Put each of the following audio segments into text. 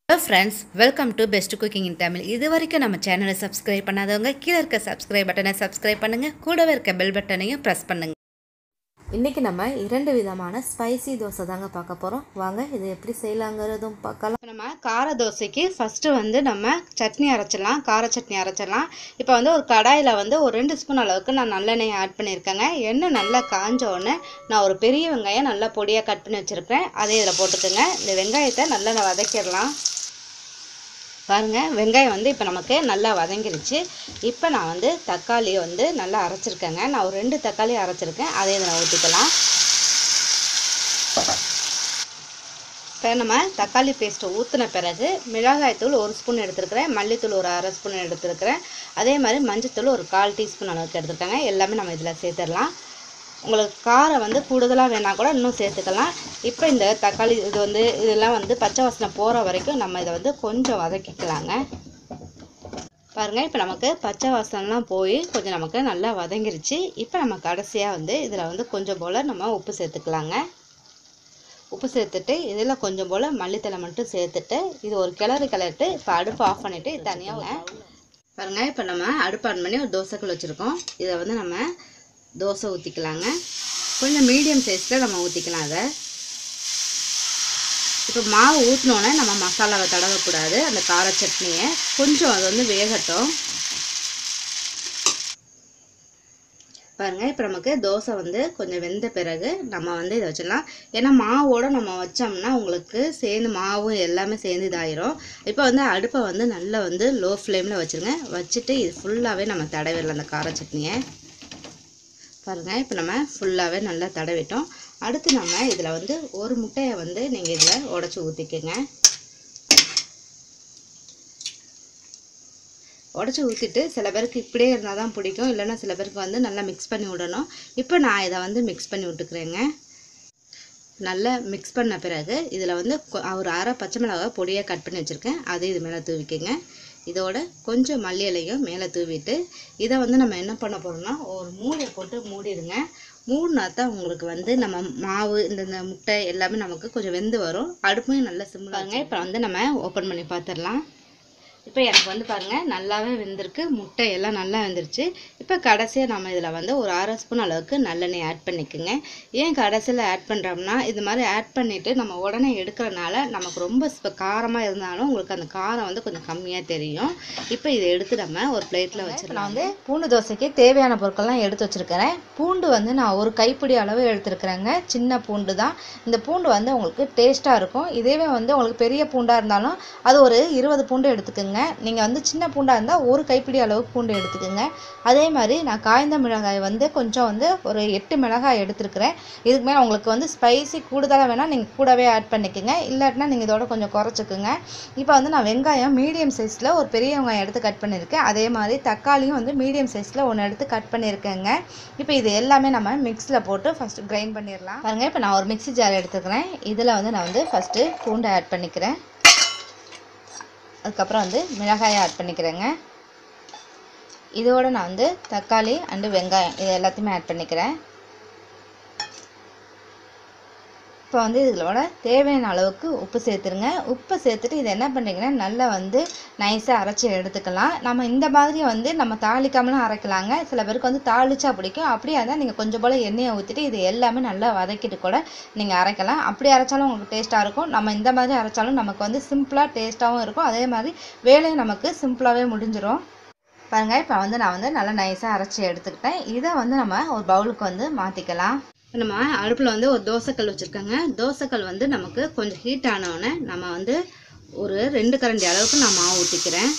hello friends welcome to best cooking in Tamil இது வரைக்கும் நம்ம சேனலை சப்ஸ்கிரைப் பண்ணாதவங்க கீழே இருக்க சப்ஸ்கிரைப் பட்டனை சப்ஸ்கிரைப் பண்ணுங்கள் கூடவே இருக்க பெல் பட்டனையும் ப்ரெஸ் பண்ணுங்கள் இன்றைக்கி நம்ம இரண்டு விதமான ஸ்பைசி தோசை தாங்க பார்க்க போகிறோம் வாங்க இது எப்படி செய்யலாங்கிறதும் பார்க்கலாம் நம்ம கார தோசைக்கு ஃபஸ்ட்டு வந்து நம்ம சட்னி அரைச்சிடலாம் கார சட்னி அரைச்சிடலாம் இப்போ வந்து ஒரு கடாயில் வந்து ஒரு ரெண்டு ஸ்பூன் அளவுக்கு நான் நல்லெண்ணெய் ஆட் பண்ணியிருக்கேங்க எண்ணெய் நல்லா காஞ்ச உடனே நான் ஒரு பெரிய வெங்காயம் நல்லா பொடியாக கட் பண்ணி வச்சுருக்கேன் அதே இதில் போட்டுக்கோங்க இந்த வெங்காயத்தை நல்லா நான் வதக்கிடலாம் பாருங்கள் வெங்காயம் வந்து இப்போ நமக்கு நல்லா வதங்கிருச்சு இப்போ நான் வந்து தக்காளி வந்து நல்லா அரைச்சிருக்கேங்க நான் ஒரு ரெண்டு தக்காளி அரைச்சிருக்கேன் அதே இதில் ஊற்றிக்கலாம் இப்போ நம்ம தக்காளி பேஸ்ட்டை ஊற்றின பிறகு மிளகாய்த்தூள் ஒரு ஸ்பூன் எடுத்துருக்கிறேன் மல்லித்தூள் ஒரு அரை ஸ்பூன் எடுத்துருக்கிறேன் அதே மாதிரி மஞ்சத்தூள் ஒரு கால் டீஸ்பூன் அளவுக்கு எடுத்துருக்காங்க எல்லாமே நம்ம இதில் சேர்த்துடலாம் உங்களுக்கு காரம் வந்து கூடுதலாக வேணால் கூட இன்னும் சேர்த்துக்கலாம் இப்போ இந்த தக்காளி இது வந்து இதெல்லாம் வந்து பச்சை வாசனை போகிற வரைக்கும் நம்ம இதை வந்து கொஞ்சம் வதக்கிக்கலாங்க பாருங்கள் இப்போ நமக்கு பச்சை வாசனைலாம் போய் கொஞ்சம் நமக்கு நல்லா வதங்கிருச்சு இப்போ நம்ம கடைசியாக வந்து இதில் வந்து கொஞ்சம் போல் நம்ம உப்பு சேர்த்துக்கலாங்க உப்பு சேர்த்துட்டு இதில் கொஞ்சம் போல் மல்லித்தலை மட்டும் சேர்த்துட்டு இது ஒரு கிளறு கிளறிட்டு இப்போ அடுப்பு ஆஃப் பண்ணிவிட்டு தனியாக பாருங்கள் இப்போ நம்ம அடுப்பு ஆன் பண்ணி ஒரு தோசைக்கல் வச்சுருக்கோம் இதை வந்து நம்ம தோசை ஊற்றிக்கலாங்க கொஞ்சம் மீடியம் சைஸில் நம்ம ஊற்றிக்கலாம் அதை இப்போ மாவு ஊற்றினோன்னே நம்ம மசாலாவை தடவக்கூடாது அந்த கார சட்னியை கொஞ்சம் அது வந்து வேகட்டும் பாருங்கள் இப்போ நமக்கு தோசை வந்து கொஞ்சம் வெந்த பிறகு நம்ம வந்து இதை வச்சிடலாம் ஏன்னா மாவோடு நம்ம வச்சோம்னா உங்களுக்கு சேர்ந்து மாவும் எல்லாமே சேர்ந்து இதாயிரும் இப்போ வந்து அடுப்பை வந்து நல்லா வந்து லோ ஃப்ளேமில் வச்சுருங்க வச்சுட்டு இது ஃபுல்லாகவே நம்ம தடவிடலாம் அந்த கார சட்னியை பாருங்கள் இப்போ நம்ம ஃபுல்லாகவே நல்லா தடவிட்டோம் அடுத்து நம்ம இதில் வந்து ஒரு முட்டையை வந்து நீங்கள் இதில் உடச்சி ஊற்றிக்கோங்க உடச்சி ஊற்றிட்டு சில பேருக்கு இப்படியே இருந்தால் தான் பிடிக்கும் இல்லைன்னா சில பேருக்கு வந்து நல்லா மிக்ஸ் பண்ணி விடணும் இப்போ நான் இதை வந்து மிக்ஸ் பண்ணி விட்டுக்கிறேங்க நல்லா மிக்ஸ் பண்ண பிறகு இதில் வந்து ஒரு அரை பச்சை மிளகாய் பொடியாக கட் பண்ணி வச்சுருக்கேன் அதை இது மேலே தூவிக்கங்க இதோட கொஞ்சம் மல்லி இலையும் மேலே தூவிட்டு இதை வந்து நம்ம என்ன பண்ண போகிறோம்னா ஒரு மூடியை போட்டு மூடிடுங்க மூடினா தான் உங்களுக்கு வந்து நம்ம மாவு இந்த இந்த முட்டை எல்லாமே நமக்கு கொஞ்சம் வெந்து வரும் அடுப்பையும் நல்லா சிம்லாங்க இப்போ வந்து நம்ம ஓப்பன் பண்ணி பார்த்துடலாம் இப்போ எனக்கு வந்து பாருங்கள் நல்லாவே வெந்திருக்கு முட்டை எல்லாம் நல்லா வெந்துருச்சு இப்போ கடைசியாக நம்ம இதில் வந்து ஒரு அரை ஸ்பூன் அளவுக்கு நல்லெண்ணெய் ஆட் பண்ணிக்கோங்க ஏன் கடைசியில் ஆட் பண்ணுறோம்னா இது மாதிரி ஆட் பண்ணிவிட்டு நம்ம உடனே எடுக்கிறனால நமக்கு ரொம்ப இப்போ காரமாக இருந்தாலும் உங்களுக்கு அந்த காரம் வந்து கொஞ்சம் கம்மியாக தெரியும் இப்போ இதை எடுத்து நம்ம ஒரு பிளேட்டில் வச்சுருக்கலாம் நான் வந்து பூண்டு தோசைக்கு தேவையான பொருட்கள்லாம் எடுத்து வச்சுருக்கிறேன் பூண்டு வந்து நான் ஒரு கைப்பிடி அளவு எடுத்துருக்குறேங்க சின்ன பூண்டு தான் இந்த பூண்டு வந்து உங்களுக்கு டேஸ்ட்டாக இருக்கும் இதேவே வந்து உங்களுக்கு பெரிய பூண்டாக இருந்தாலும் அது ஒரு இருபது பூண்டு எடுத்துக்கோங்க நீங்கள் வந்து சின்ன பூண்டாக இருந்தால் ஒரு கைப்பிடி அளவுக்கு பூண்டு எடுத்துக்கோங்க அதே மாதிரி நான் காய்ந்த மிளகாய் வந்து கொஞ்சம் வந்து ஒரு எட்டு மிளகாய் எடுத்துருக்கிறேன் இதுக்கு மேலே உங்களுக்கு வந்து ஸ்பைசி கூடுதலாக வேணால் நீங்கள் கூடவே ஆட் பண்ணிக்கோங்க இல்லாட்டினா நீங்கள் இதோட கொஞ்சம் குறைச்சிக்குங்க இப்போ வந்து நான் வெங்காயம் மீடியம் சைஸில் ஒரு பெரிய வெங்காயம் எடுத்து கட் பண்ணியிருக்கேன் அதே மாதிரி தக்காளியும் வந்து மீடியம் சைஸில் ஒன்று எடுத்து கட் பண்ணியிருக்கேங்க இப்போ இது எல்லாமே நம்ம மிக்ஸில் போட்டு ஃபஸ்ட்டு கிரைண்ட் பண்ணிடலாம் பாருங்கள் இப்போ நான் ஒரு மிக்ஸி ஜார் எடுத்துக்கிறேன் இதில் வந்து நான் வந்து ஃபஸ்ட்டு பூண்டை ஆட் பண்ணிக்கிறேன் அதுக்கப்புறம் வந்து மிளகாயை ஆட் பண்ணிக்கிறேங்க இதோட நான் வந்து தக்காளி அண்டு வெங்காயம் இது எல்லாத்தையுமே ஆட் பண்ணிக்கிறேன் இப்போ வந்து இதோட தேவையான அளவுக்கு உப்பு சேர்த்துருங்க உப்பு சேர்த்துட்டு இதை என்ன பண்ணுறீங்கன்னா நல்லா வந்து நைஸாக அரைச்சி எடுத்துக்கலாம் நம்ம இந்த மாதிரி வந்து நம்ம தாளிக்காமலாம் அரைக்கலாங்க சில பேருக்கு வந்து தாளிச்சா பிடிக்கும் அப்படியே இருந்தால் நீங்கள் கொஞ்சம் போல் எண்ணெயை ஊற்றிட்டு இது எல்லாமே நல்லா வதக்கிட்டு கூட நீங்கள் அரைக்கலாம் அப்படி அரைச்சாலும் உங்களுக்கு டேஸ்ட்டாக இருக்கும் நம்ம இந்த மாதிரி அரைச்சாலும் நமக்கு வந்து சிம்பிளாக டேஸ்ட்டாகவும் இருக்கும் அதே மாதிரி வேலையும் நமக்கு சிம்பிளாகவே முடிஞ்சிடும் பாருங்கள் இப்போ வந்து நான் வந்து நல்லா நைஸாக அரைச்சி எடுத்துக்கிட்டேன் இதை வந்து நம்ம ஒரு பவுலுக்கு வந்து மாற்றிக்கலாம் நம்ம அடுப்பில் வந்து ஒரு தோசைக்கல் வச்சுருக்கோங்க தோசைக்கல் வந்து நமக்கு கொஞ்சம் ஹீட் ஆனவுடனே நம்ம வந்து ஒரு ரெண்டு கரண்டி அளவுக்கு நான் மாவு ஊற்றிக்கிறேன்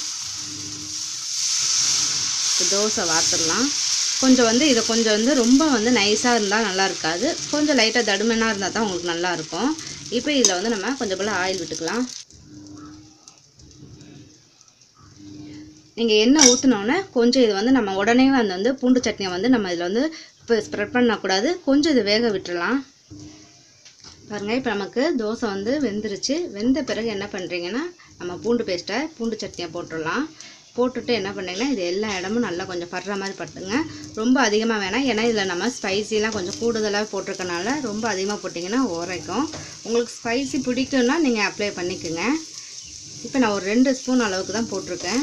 தோசை வார்த்துடலாம் கொஞ்சம் வந்து இதை கொஞ்சம் வந்து ரொம்ப வந்து நைஸாக இருந்தால் நல்லா இருக்காது கொஞ்சம் லைட்டாக தடுமனாக இருந்தால் தான் உங்களுக்கு நல்லாயிருக்கும் இப்போ இதில் வந்து நம்ம கொஞ்சம் போல் ஆயில் விட்டுக்கலாம் நீங்கள் எண்ணெய் ஊற்றினோன்னே கொஞ்சம் இது வந்து நம்ம உடனே அந்த வந்து பூண்டு சட்னியை வந்து நம்ம இதில் வந்து இப்போ ஸ்ப்ரெட் பண்ணக்கூடாது கொஞ்சம் இது வேக விட்டுறலாம் பாருங்கள் இப்போ நமக்கு தோசை வந்து வெந்துருச்சு வெந்த பிறகு என்ன பண்ணுறீங்கன்னா நம்ம பூண்டு பேஸ்ட்டை பூண்டு சட்னியை போட்டுடலாம் போட்டுட்டு என்ன பண்ணுறீங்கன்னா இது எல்லா இடமும் நல்லா கொஞ்சம் படுற மாதிரி பட்டுங்க ரொம்ப அதிகமாக வேணாம் ஏன்னா இதில் நம்ம ஸ்பைசிலாம் கொஞ்சம் கூடுதலாக போட்டிருக்கனால ரொம்ப அதிகமாக போட்டிங்கன்னா உரைக்கும் உங்களுக்கு ஸ்பைசி பிடிக்கும்னா நீங்கள் அப்ளை பண்ணிக்கோங்க இப்போ நான் ஒரு ரெண்டு ஸ்பூன் அளவுக்கு தான் போட்டிருக்கேன்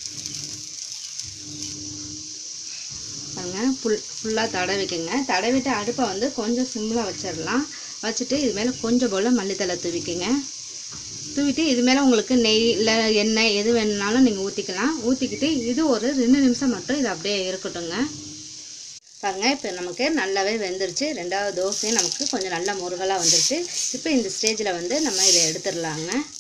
பாருங்க ஃபுல் ஃபுல்லாக தடவிக்கங்க தடவிட்டு அடுப்பை வந்து கொஞ்சம் சிம்மில் வச்சிடலாம் வச்சுட்டு இது மேலே கொஞ்சம் போல் மல்லித்தலை தூவிக்கங்க தூவிட்டு இது மேலே உங்களுக்கு நெய் இல்லை எண்ணெய் எது வேணுனாலும் நீங்கள் ஊற்றிக்கலாம் ஊற்றிக்கிட்டு இது ஒரு ரெண்டு நிமிஷம் மட்டும் இது அப்படியே இருக்கட்டுங்க பாருங்க இப்போ நமக்கு நல்லாவே வெந்துருச்சு ரெண்டாவது தோசையும் நமக்கு கொஞ்சம் நல்ல முருகலாக வந்துருச்சு இப்போ இந்த ஸ்டேஜில் வந்து நம்ம இதை எடுத்துடலாங்க